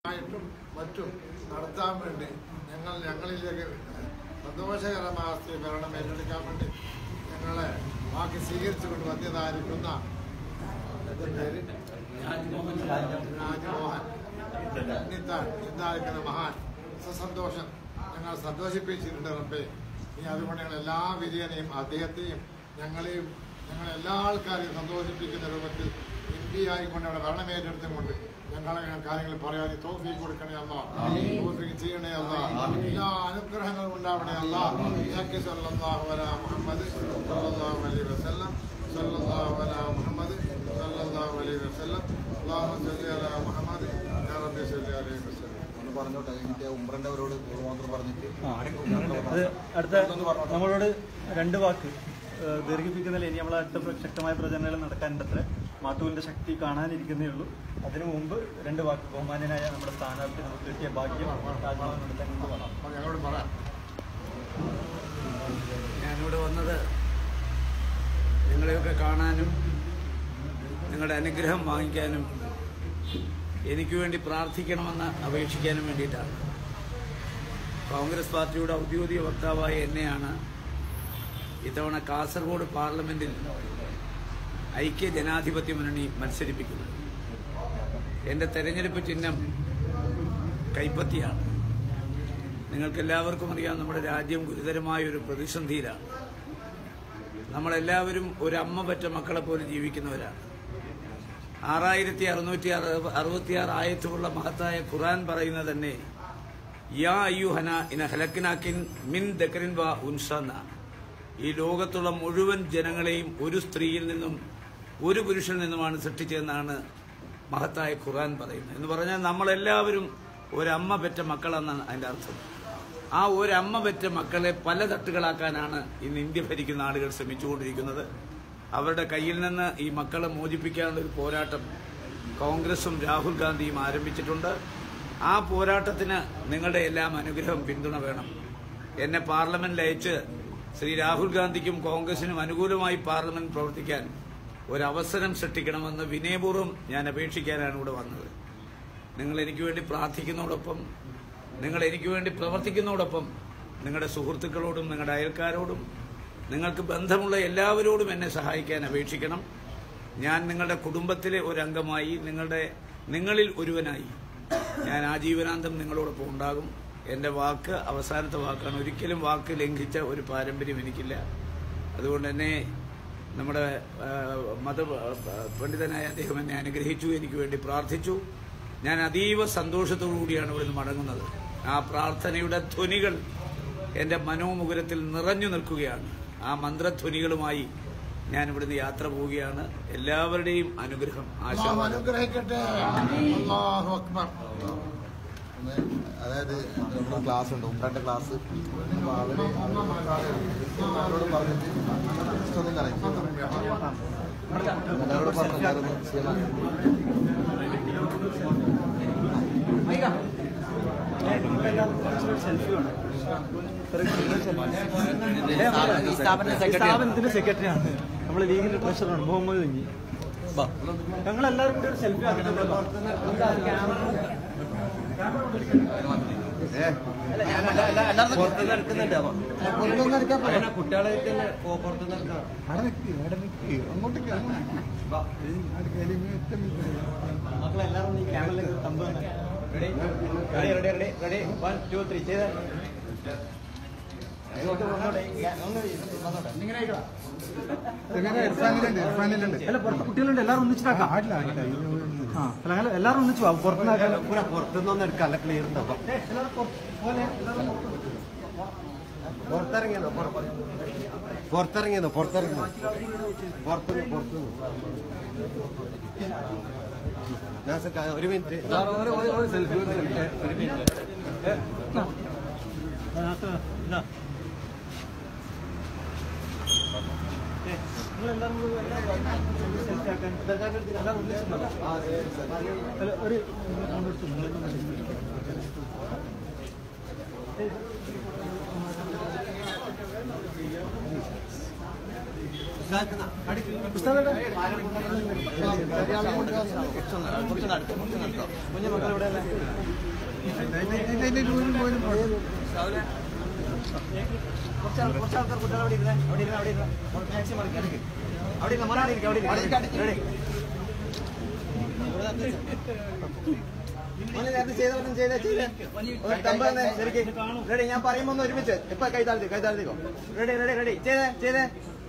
ആയിട്ടും മറ്റും നടത്താൻ വേണ്ടി ഞങ്ങൾ ഞങ്ങളിലേക്ക് സന്തോഷകരമായ സ്ഥിതി ഭരണം ഏറ്റെടുക്കാൻ വേണ്ടി ഞങ്ങളെ ബാക്കി സ്വീകരിച്ചുകൊണ്ട് വന്നതായിരിക്കുന്ന എന്താ പേര്? രാജ്മോഹൻ ഉണ്ണിത്താൻ എന്തായിരിക്കുന്ന മഹാൻ സസന്തോഷം ഞങ്ങൾ സന്തോഷിപ്പിച്ചിട്ടുണ്ട് റബ്ബേ ഇനി അതുകൊണ്ട് ഞങ്ങൾ എല്ലാ വിജയനെയും അദ്ദേഹത്തെയും ഞങ്ങളെയും ഞങ്ങൾ എല്ലാ ആൾക്കാരെയും സന്തോഷിപ്പിക്കുന്ന രൂപത്തിൽ എം പി ആയിക്കൊണ്ട് അവിടെ ഭരണമേറ്റെടുത്തുകൊണ്ട് ഞങ്ങളെ കാര്യങ്ങൾ പറയാൻ തോഫീക്ക് കൊടുക്കണേ അല്ല തോഫീക്ക് ചെയ്യണേ അല്ല എല്ലാ അനുഗ്രഹങ്ങളും ഉണ്ടാവണേ അല്ല ഇയാൾക്ക് സല്ലല്ലാഹു അലാ മുഹമ്മദ് സല്ലല്ലാഹു അലൈഹി വസല്ലം സല്ലല്ലാഹു അലാ മുഹമ്മദ് സല്ലല്ലാഹു അലൈഹി വസല്ലം അല്ലാഹു സല്ലി അലാ മുഹമ്മദ് യാ റബ്ബി സല്ലി അലൈഹി വസല്ലം ഒന്ന് പറഞ്ഞോട്ടെ എനിക്ക് ഉമ്രന്റെ അവരോട് മാത്രം പറഞ്ഞിട്ട് അത് അടുത്ത നമ്മളോട് രണ്ട് വാക്ക് ഏഹ് ദീർഘിപ്പിക്കുന്നില്ല ഇനി നമ്മൾ അടുത്ത പ്ര- ശക്തമായ പ്രചരണങ്ങൾ നടക്കാനുണ്ട് അത്ര മാത്തുവിന്റെ ശക്തി കാണാനിരിക്കുന്നേ ഉള്ളൂ അതിനു മുമ്പ് രണ്ട് വാക്ക് ബഹുമാന്യനായ നമ്മുടെ സ്ഥാനാർത്ഥി നമുക്ക് കിട്ടിയ ഭാഗ്യം രാജ്ഭവൻ നടത്താൻ മുമ്പ് പറയാം അപ്പോൾ ഞങ്ങളോട് പറയാം ഞാനിവിടെ വന്നത് നിങ്ങളെയൊക്കെ കാണാനും നിങ്ങളുടെ അനുഗ്രഹം വാങ്ങിക്കാനും എനിക്ക് വേണ്ടി പ്രാർത്ഥിക്കണമെന്ന് അപേക്ഷിക്കാനും വേണ്ടിയിട്ടാണ് കോൺഗ്രസ് പാർട്ടിയുടെ ഔദ്യോഗിക വക്താവായ എന്നെയാണ് ഇത്തവണ കാസർഗോഡ് പാർലമെന്റിൽ ഐക്യ ജനാധിപത്യ മുന്നണി മത്സരിപ്പിക്കുന്നത് എൻ്റെ തെരഞ്ഞെടുപ്പ് ചിഹ്നം കൈപ്പത്തിയാണ് നിങ്ങൾക്കെല്ലാവർക്കും അറിയാം നമ്മുടെ രാജ്യം ഗുരുതരമായ ഒരു പ്രതിസന്ധിയിലാണ് നമ്മളെല്ലാവരും ഒരു അമ്മ പറ്റ മക്കളെ പോലെ ജീവിക്കുന്നവരാണ് ആറായിരത്തി അറുന്നൂറ്റി അറുപത്തിയാറ് ആയത്തുള്ള മഹത്തായ ഖുറാൻ പറയുന്നത് തന്നെ യാ അയ്യുഹന ഇന ഹലക്കിനാക്കിൻ മിൻ ദക്കറിൻ വ ഉൻസന്ന ഈ ലോകത്തുള്ള മുഴുവൻ ജനങ്ങളെയും ഒരു സ്ത്രീയിൽ നിന്നും ഒരു പുരുഷനിൽ നിന്നുമാണ് സൃഷ്ടിച്ചതെന്നാണ് മഹത്തായ ഖുറാൻ പറയുന്നത് എന്ന് പറഞ്ഞാൽ നമ്മളെല്ലാവരും ഒരമ്മ പെറ്റ മക്കളെന്നാണ് അതിന്റെ അർത്ഥം ആ ഒരമ്മ പെറ്റ മക്കളെ പല തട്ടുകളാക്കാനാണ് ഇന്ന് ഇന്ത്യ ഭരിക്കുന്ന ആളുകൾ ശ്രമിച്ചുകൊണ്ടിരിക്കുന്നത് അവരുടെ കയ്യിൽ നിന്ന് ഈ മക്കളെ മോചിപ്പിക്കാനുള്ള ഒരു പോരാട്ടം കോൺഗ്രസും രാഹുൽ ഗാന്ധിയും ആരംഭിച്ചിട്ടുണ്ട് ആ പോരാട്ടത്തിന് നിങ്ങളുടെ എല്ലാം അനുഗ്രഹം പിന്തുണ വേണം എന്നെ പാർലമെന്റിൽ അയച്ച് ശ്രീ രാഹുൽ ഗാന്ധിക്കും കോൺഗ്രസിനും അനുകൂലമായി പാർലമെന്റ് പ്രവർത്തിക്കാൻ ഒരവസരം സൃഷ്ടിക്കണമെന്ന് വിനയപൂർവ്വം ഞാൻ അപേക്ഷിക്കാനാണ് ഇവിടെ വന്നത് നിങ്ങൾ എനിക്ക് വേണ്ടി പ്രാർത്ഥിക്കുന്നതോടൊപ്പം നിങ്ങൾ എനിക്ക് വേണ്ടി പ്രവർത്തിക്കുന്നതോടൊപ്പം നിങ്ങളുടെ സുഹൃത്തുക്കളോടും നിങ്ങളുടെ അയൽക്കാരോടും നിങ്ങൾക്ക് ബന്ധമുള്ള എല്ലാവരോടും എന്നെ സഹായിക്കാൻ അപേക്ഷിക്കണം ഞാൻ നിങ്ങളുടെ കുടുംബത്തിലെ ഒരംഗമായി നിങ്ങളുടെ നിങ്ങളിൽ ഒരുവനായി ഞാൻ ആജീവനാന്തം നിങ്ങളോടൊപ്പം ഉണ്ടാകും എൻ്റെ വാക്ക് അവസാനത്തെ വാക്കാണ് ഒരിക്കലും വാക്ക് ലംഘിച്ച ഒരു പാരമ്പര്യം എനിക്കില്ല അതുകൊണ്ട് തന്നെ നമ്മുടെ ആ, മത പണ്ഡിതനായ അദ്ദേഹം എന്നെ അനുഗ്രഹിച്ചു എനിക്ക് വേണ്ടി പ്രാർത്ഥിച്ചു ഞാൻ അതീവ സന്തോഷത്തോടു കൂടിയാണ് ഇവിടുന്ന് മടങ്ങുന്നത് ആ പ്രാർത്ഥനയുടെ ധ്വനികൾ എൻ്റെ മനോമുകുരത്തിൽ നിറഞ്ഞു നിൽക്കുകയാണ് ആ മന്ത്രധ്വനികളുമായി ഞാൻ ഇവിടുന്ന് യാത്ര പോവുകയാണ് എല്ലാവരുടെയും അനുഗ്രഹം അള്ളാഹു ആശീർവാദം അനുഗ്രഹിക്കട്ടെ അല്ലാഹു അക്ബർ ഒന്ന് അതായത് നമ്മുടെ ക്ലാസ് ഉണ്ട് ഉമ്രന്റെ ക്ലാസ് അപ്പൊ അവര് അവരോട് പറഞ്ഞിട്ട് just ഒന്ന് കറക്റ്റ് എല്ലാവരോടും പറഞ്ഞിട്ടുണ്ടായിരുന്നു ശരി. സെൽഫി വേണം സ്ഥാപനത്തിന്റെ സെക്രട്ടറിയാണ് നമ്മൾ ലീഗിന്റെ ട്രഷറാണ് മുഹമ്മദ് കുഞ്ഞി ഞങ്ങൾ എല്ലാവരും കൂടി ഒരു സെൽഫി മക്കളെല്ലാവരും ഈ ക്യാമറയിലേക്ക് thumb ready ready ready ready one two three ചെയ്ത അല്ല പുറത്ത് കുട്ടികളുണ്ട് എല്ലാവരും ഒന്നിച്ചിട്ടാക്കാം ആ അല്ല അങ്ങനെ എല്ലാവരും ഒന്നിച്ചു പോവാം പുറത്തുനിന്നാക്കാൻ പുറത്തുനിന്നൊന്നും എടുക്കാം അല്ല ക്ലിയർ ഉണ്ടാവും പുറത്തിറങ്ങിയെന്നോ പുറത്തിറങ്ങിയെന്നോ പുറത്തിറങ്ങിയോ പുറത്തുനിന്ന് പുറത്തുനിന്ന് നാസർ കാ- ഒരു മിനിറ്റ് സെൽഫി ഒരു മിനിറ്റ് നിങ്ങളെല്ലാവരും കൂടി എല്ലാവരും സെൽഫി ആക്കാൻ എല്ലാവരും ഒന്നിച്ചിട്ടുണ്ടോ? അല്ല, ഒരു അങ്ങോട്ട് നിങ്ങളൊന്ന് ഉസ്താദേ കുഞ്ഞു മക്കൾ ഇവിടെ കുറച്ച് ആൾ- കുറച്ച് ആൾക്കാർ കുട്ടികൾ അവിടെ ഇരുന്നേ അവിടെ ഇരുന്ന് അവിടെ ഇരുന്ന് മാക്സിമം അടുക്കി അടുക്കി അവിടെ ഇരുന്ന് മോനെ അവിടെ ഇരിക്ക്, അവിടെ ഇരിക്ക്. Ready? മോനെ നേരത്തെ ചെയ്തവരും ചെയ്തേ ചെയ്തേ ഒന്ന് തമ്പ് തന്നെ ശരിക്ക് റെഡി ഞാൻ പറയുമ്പോ ഒന്ന് ഒരുമിച്ച് ഇപ്പൊ കൈ താഴ്ത്തി കൈ താഴ്ത്തിക്കോ റെഡി റെഡി റെഡി ചെയ്തേ ചെയ്തേ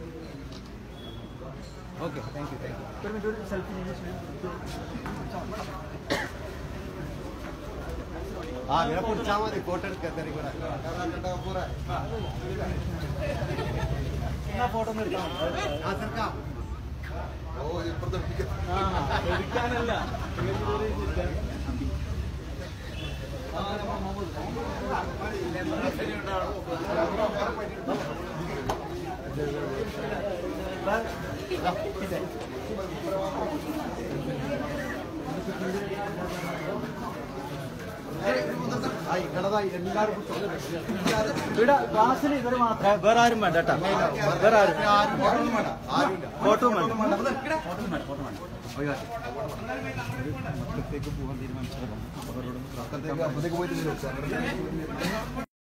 okay thank you thank you ഒരു മിനിറ്റ് ഒരു സെൽഫി ആ ഇങ്ങനെ പിടിച്ചാൽ മതി ഫോട്ടോ എടുക്കാൻ എന്നാ ഫോട്ടോ ഒന്ന് എടുക്കാം ഓ ഇപ്പുറത്തെ എടുക്കാനല്ല ഇവിടെ ക്ലാസ്സിൽ ഇവർ മാത്രമേ വേറെ ആരും വേണ്ട കേട്ടാ വേറെ ആരും ഫോട്ടോ വേണ്ട അപ്പുറത്തേക്ക് പോയിട്ട്